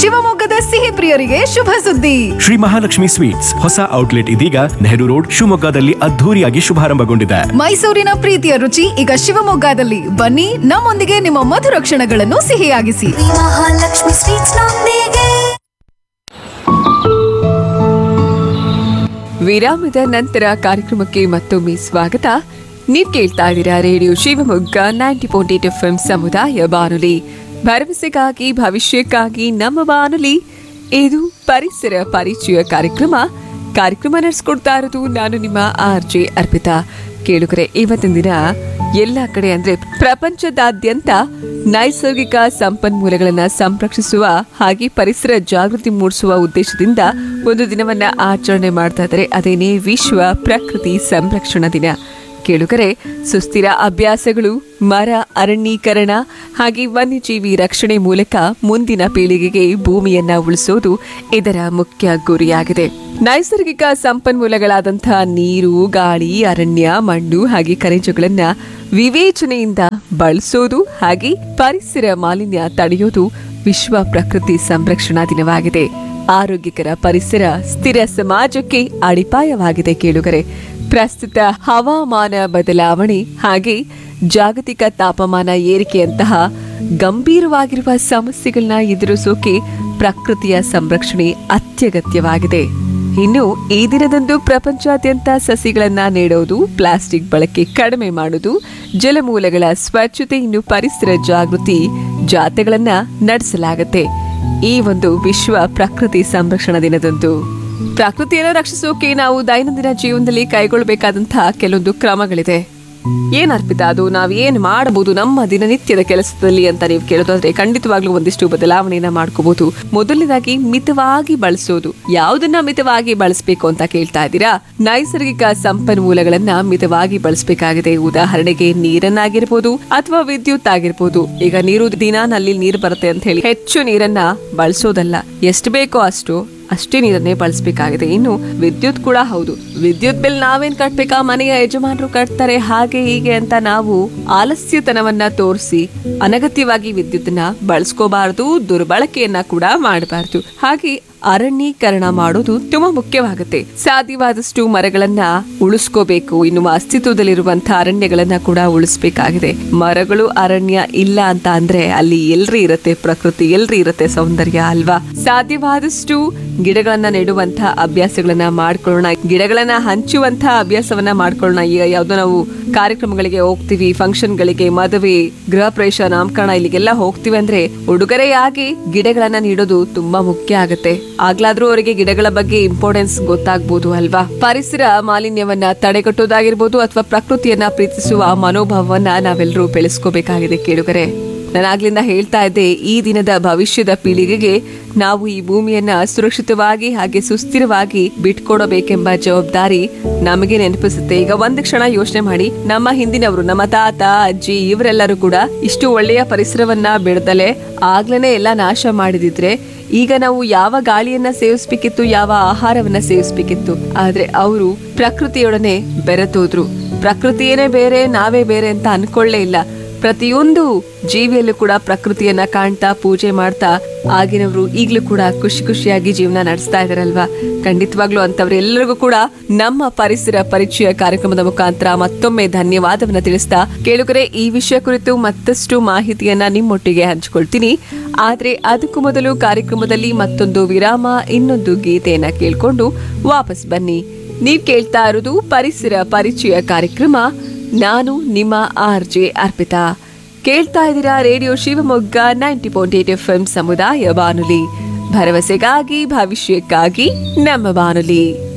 ಶಿವಮೊಗ್ಗದ ಸಿಹಿ ಪ್ರಿಯರಿಗೆ ಶುಭ ಸುದ್ದಿ ಶ್ರೀ ಮಹಾಲಕ್ಷ್ಮಿ ಸ್ವೀಟ್ಸ್ ಹೊಸ ಔಟ್ಲೆಟ್ ಇದೀಗ ನೆಹರು ರೋಡ್ ಶಿವಮೊಗ್ಗದಲ್ಲಿ ಅದ್ಧೂರಿಯಾಗಿ ಶುಭಾರಂಭಗೊಂಡಿದೆ ಮೈಸೂರಿನ ಪ್ರೀತಿಯ ರುಚಿ ಈಗ ಶಿವಮೊಗ್ಗದಲ್ಲಿ ಬನ್ನಿ ನಮ್ಮೊಂದಿಗೆ ನಿಮ್ಮ ಮಧುರ ಕ್ಷಣಗಳನ್ನು ಸಿಹಿಯಾಗಿಸಿ ಮಹಾಲಕ್ಷ್ಮಿ ಸ್ವೀಟ್ಸ್ ನೊಂದಿಗೆ ವಿರಾಮದ ನಂತರ ಕಾರ್ಯಕ್ರಮಕ್ಕೆ ಮತ್ತೊಮ್ಮೆ ಸ್ವಾಗತ ನೀವು ಕೇಳ್ತಾ ಇದ್ದೀರಾ radio Shivamogga ninety point eight F M ಸಮುದಾಯ ಬಾನುಲಿ ಭರವಸೆಗಾಗಿ ಭವಿಷ್ಯಕ್ಕಾಗಿ ನಮ್ಮ ಬಾನುಲಿ ಇದು ಪರಿಸರ ಪರಿಚಯ ಕಾರ್ಯಕ್ರಮ ಕಾರ್ಯಕ್ರಮ ನಡೆಸ್ಕೊಡ್ತಾ ಇರೋದು ನಾನು ನಿಮ್ಮ ಆರ್ ಜೆ ಅರ್ಪಿತಾ ಕೇಳುಗರೆ ಇವತ್ತಿನ ದಿನ ಎಲ್ಲ ಕಡೆ ಅಂದ್ರೆ ಪ್ರಪಂಚದಾದ್ಯಂತ ನೈಸರ್ಗಿಕ ಸಂಪನ್ಮೂಲಗಳನ್ನ ಸಂರಕ್ಷಿಸುವ ಹಾಗೆ ಪರಿಸರ ಜಾಗೃತಿ ಮೂಡಿಸುವ ಉದ್ದೇಶದಿಂದ ಒಂದು ದಿನವನ್ನ ಆಚರಣೆ ಮಾಡ್ತಾ ಇದ್ದಾರೆ ಅದೇನೇ ವಿಶ್ವ ಪ್ರಕೃತಿ ಸಂರಕ್ಷಣಾ ದಿನ ಕೇಳುಗರೆ ಸುಸ್ಥಿರ ಅಭ್ಯಾಸಗಳು ಮರ ಅರಣ್ಯೀಕರಣ ಹಾಗೆ ವನ್ಯಜೀವಿ ರಕ್ಷಣೆ ಮೂಲಕ ಮುಂದಿನ ಪೀಳಿಗೆಗೆ ಭೂಮಿಯನ್ನ ಉಳಿಸೋದು ಇದರ ಮುಖ್ಯ ಗುರಿಯಾಗಿದೆ ನೈಸರ್ಗಿಕ ಸಂಪನ್ಮೂಲಗಳಾದಂತಹ ನೀರು ಗಾಳಿ ಅರಣ್ಯ ಮಣ್ಣು ಹಾಗೆ ಖನಿಜಗಳನ್ನ ವಿವೇಚನೆಯಿಂದ ಬಳಸೋದು ಹಾಗೆ ಪರಿಸರ ಮಾಲಿನ್ಯ ತಡೆಯೋದು ವಿಶ್ವ ಪ್ರಕೃತಿ ಸಂರಕ್ಷಣಾ ದಿನವಾಗಿದೆ ಆರೋಗ್ಯಕರ ಪರಿಸರ ಸ್ಥಿರ ಸಮಾಜಕ್ಕೆ ಅಡಿಪಾಯವಾಗಿದೆ ಕೇಳುಗರೆ ಪ್ರಸ್ತುತ ಹವಾಮಾನ ಬದಲಾವಣೆ ಹಾಗೆ ಜಾಗತಿಕ ತಾಪಮಾನ ಏರಿಕೆಯಂತಹ ಗಂಭೀರವಾಗಿರುವ ಸಮಸ್ಯೆಗಳನ್ನ ಎದುರಿಸೋಕೆ ಪ್ರಕೃತಿಯ ಸಂರಕ್ಷಣೆ ಅತ್ಯಗತ್ಯವಾಗಿದೆ ಇನ್ನು ಈ ದಿನದಂದು ಪ್ರಪಂಚಾದ್ಯಂತ ಸಸಿಗಳನ್ನ ನೆಡೋದು ಪ್ಲಾಸ್ಟಿಕ್ ಬಳಕೆ ಕಡಿಮೆ ಮಾಡುವುದು ಜಲಮೂಲಗಳ ಸ್ವಚ್ಛತೆ ಇನ್ನು ಪರಿಸರ ಜಾಗೃತಿ ಜಾಥೆಗಳನ್ನ ನಡೆಸಲಾಗುತ್ತೆ ಈ ಒಂದು ವಿಶ್ವ ಪ್ರಕೃತಿ ಸಂರಕ್ಷಣಾ ದಿನದಂದು ಪ್ರಕೃತಿಯನ್ನು ರಕ್ಷಿಸೋಕೆ ನಾವು ದೈನಂದಿನ ಜೀವನದಲ್ಲಿ ಕೈಗೊಳ್ಳಬೇಕಾದಂತಹ ಕೆಲವೊಂದು ಕ್ರಮಗಳಿದೆ ಏನ್ ಅರ್ಪಿತ ಅದು ನಾವ್ ಏನ್ ಮಾಡಬಹುದು ನಮ್ಮ ದಿನನಿತ್ಯದ ಕೆಲಸದಲ್ಲಿ ಅಂತ ನೀವು ಕೇಳೋದಾದ್ರೆ ಖಂಡಿತವಾಗ್ಲೂ ಒಂದಿಷ್ಟು ಬದಲಾವಣೆಯನ್ನ ಮಾಡ್ಕೋಬಹುದು ಮೊದಲನೇದಾಗಿ ಮಿತವಾಗಿ ಬಳಸೋದು ಯಾವುದನ್ನ ಮಿತವಾಗಿ ಬಳಸಬೇಕು ಅಂತ ಕೇಳ್ತಾ ಇದ್ದೀರಾ ನೈಸರ್ಗಿಕ ಸಂಪನ್ಮೂಲಗಳನ್ನ ಮಿತವಾಗಿ ಬಳಸಬೇಕಾಗಿದೆ ಉದಾಹರಣೆಗೆ ನೀರನ್ನಾಗಿರ್ಬೋದು ಅಥವಾ ವಿದ್ಯುತ್ ಆಗಿರ್ಬೋದು ಈಗ ನೀರು ದಿನ ನಲ್ಲಿ ನೀರು ಬರುತ್ತೆ ಅಂತ ಹೇಳಿ ಹೆಚ್ಚು ನೀರನ್ನ ಬಳಸೋದಲ್ಲ ಎಷ್ಟು ಬೇಕೋ ಅಷ್ಟು ಅಷ್ಟೇ ನೀರನ್ನೇ ಬಳಸಬೇಕಾಗಿದೆ ಇನ್ನು ವಿದ್ಯುತ್ ಕೂಡ ಹೌದು ವಿದ್ಯುತ್ ಬಿಲ್ ನಾವೇನ್ ಕಟ್ಬೇಕಾ ಮನೆಯ ಯಜಮಾನರು ಕಟ್ತಾರೆ ಹಾಗೆ ಹೀಗೆ ಅಂತ ನಾವು ಆಲಸ್ಯತನವನ್ನ ತೋರಿಸಿ ಅನಗತ್ಯವಾಗಿ ವಿದ್ಯುತ್ನ ಬಳಸ್ಕೋಬಾರದು ದುರ್ಬಳಕೆಯನ್ನ ಕೂಡ ಮಾಡಬಾರದು ಹಾಗೆ ಅರಣ್ಯೀಕರಣ ಮಾಡೋದು ತುಂಬಾ ಮುಖ್ಯವಾಗುತ್ತೆ ಸಾಧ್ಯವಾದಷ್ಟು ಮರಗಳನ್ನ ಉಳಿಸ್ಕೋಬೇಕು ಇನ್ನು ಅಸ್ತಿತ್ವದಲ್ಲಿರುವಂತಹ ಅರಣ್ಯಗಳನ್ನ ಕೂಡ ಉಳಿಸ್ಬೇಕಾಗಿದೆ ಮರಗಳು ಅರಣ್ಯ ಇಲ್ಲ ಅಂತ ಅಂದ್ರೆ ಅಲ್ಲಿ ಎಲ್ರಿ ಇರುತ್ತೆ ಪ್ರಕೃತಿ ಎಲ್ರಿ ಇರುತ್ತೆ ಸೌಂದರ್ಯ ಅಲ್ವಾ ಸಾಧ್ಯವಾದಷ್ಟು ಗಿಡಗಳನ್ನ ನೆಡುವಂತಹ ಅಭ್ಯಾಸಗಳನ್ನ ಮಾಡ್ಕೊಳ್ಳೋಣ ಗಿಡಗಳನ್ನ ಹಂಚುವಂತಹ ಅಭ್ಯಾಸವನ್ನ ಮಾಡ್ಕೊಳ್ಳೋಣ ಈಗ ಯಾವ್ದೋ ನಾವು ಕಾರ್ಯಕ್ರಮಗಳಿಗೆ ಹೋಗ್ತೀವಿ ಫಂಕ್ಷನ್ಗಳಿಗೆ ಮದುವೆ ಗೃಹ ಪ್ರವೇಶ ನಾಮಕರಣ ಇಲ್ಲಿಗೆಲ್ಲ ಹೋಗ್ತೀವಿ ಅಂದ್ರೆ ಉಡುಗೊರೆಯಾಗಿ ಗಿಡಗಳನ್ನ ನೀಡೋದು ತುಂಬಾ ಮುಖ್ಯ ಆಗುತ್ತೆ ಆಗ್ಲಾದ್ರೂ ಅವರಿಗೆ ಗಿಡಗಳ ಬಗ್ಗೆ ಇಂಪಾರ್ಟೆನ್ಸ್ ಗೊತ್ತಾಗ್ಬೋದು ಅಲ್ವಾ ಪರಿಸರ ಮಾಲಿನ್ಯವನ್ನ ತಡೆಗಟ್ಟೋದಾಗಿರ್ಬೋದು ಅಥವಾ ಪ್ರಕೃತಿಯನ್ನ ಪ್ರೀತಿಸುವ ಮನೋಭಾವವನ್ನ ನಾವೆಲ್ಲರೂ ಬೆಳೆಸ್ಕೋಬೇಕಾಗಿದೆ ಕೇಳುಗರೆ ನಾನಾಗ್ಲಿಂದ ಹೇಳ್ತಾ ಇದ್ದೆ ಈ ದಿನದ ಭವಿಷ್ಯದ ಪೀಳಿಗೆಗೆ ನಾವು ಈ ಭೂಮಿಯನ್ನ ಸುರಕ್ಷಿತವಾಗಿ ಹಾಗೆ ಸುಸ್ಥಿರವಾಗಿ ಬಿಟ್ಕೊಡಬೇಕೆಂಬ ಜವಾಬ್ದಾರಿ ನಮಗೆ ನೆನಪಿಸುತ್ತೆ ಈಗ ಒಂದು ಕ್ಷಣ ಯೋಚನೆ ಮಾಡಿ ನಮ್ಮ ಹಿಂದಿನವರು ನಮ್ಮ ತಾತ ಅಜ್ಜಿ ಇವರೆಲ್ಲರೂ ಕೂಡ ಇಷ್ಟು ಒಳ್ಳೆಯ ಪರಿಸರವನ್ನ ಬಿಡದಲೆ ಆಗ್ಲೇನೆ ಎಲ್ಲ ನಾಶ ಮಾಡಿದಿದ್ರೆ ಈಗ ನಾವು ಯಾವ ಗಾಳಿಯನ್ನ ಸೇವಿಸ್ಬೇಕಿತ್ತು ಯಾವ ಆಹಾರವನ್ನ ಸೇವಿಸ್ಬೇಕಿತ್ತು ಆದ್ರೆ ಅವರು ಪ್ರಕೃತಿಯೊಡನೆ ಬೆರೆತೋದ್ರು ಪ್ರಕೃತಿಯೇನೇ ಬೇರೆ ನಾವೇ ಬೇರೆ ಅಂತ ಅನ್ಕೊಳ್ಳೇ ಇಲ್ಲ ಪ್ರತಿಯೊಂದು ಜೀವಿಯಲ್ಲೂ ಕೂಡ ಪ್ರಕೃತಿಯನ್ನ ಕಾಣ್ತಾ ಪೂಜೆ ಮಾಡ್ತಾ ಆಗಿನವರು ಈಗ್ಲೂ ಕೂಡ ಖುಷಿ ಖುಷಿಯಾಗಿ ಜೀವನ ನಡೆಸ್ತಾ ಇದಾರಲ್ವಾ ಖಂಡಿತವಾಗ್ಲೂ ಅಂತವ್ರೆಲ್ಲರಿಗೂ ಕೂಡ ನಮ್ಮ ಪರಿಸರ ಪರಿಚಯ ಕಾರ್ಯಕ್ರಮದ ಮುಖಾಂತರ ಮತ್ತೊಮ್ಮೆ ಧನ್ಯವಾದವನ್ನ ತಿಳಿಸ್ತಾ ಕೇಳುಗರೆ ಈ ವಿಷಯ ಕುರಿತು ಮತ್ತಷ್ಟು ಮಾಹಿತಿಯನ್ನ ನಿಮ್ಮೊಟ್ಟಿಗೆ ಹಂಚಿಕೊಳ್ತೀನಿ ಆದ್ರೆ ಅದಕ್ಕೂ ಮೊದಲು ಕಾರ್ಯಕ್ರಮದಲ್ಲಿ ಮತ್ತೊಂದು ವಿರಾಮ ಇನ್ನೊಂದು ಗೀತೆಯನ್ನ ಕೇಳ್ಕೊಂಡು ವಾಪಸ್ ಬನ್ನಿ ನೀವ್ ಕೇಳ್ತಾ ಇರೋದು ಪರಿಸರ ಪರಿಚಯ ಕಾರ್ಯಕ್ರಮ ನಾನು ನಿಮ್ಮ ಆರ್ ಜೆ ಅರ್ಪಿತಾ ಕೇಳ್ತಾ ಇದ್ದೀರಾ radio Shivamogga ninety point eight F M ಸಮುದಾಯ ಬಾನುಲಿ ಭರವಸೆಗಾಗಿ ಭವಿಷ್ಯಕ್ಕಾಗಿ ನಮ್ಮ ಬಾನುಲಿ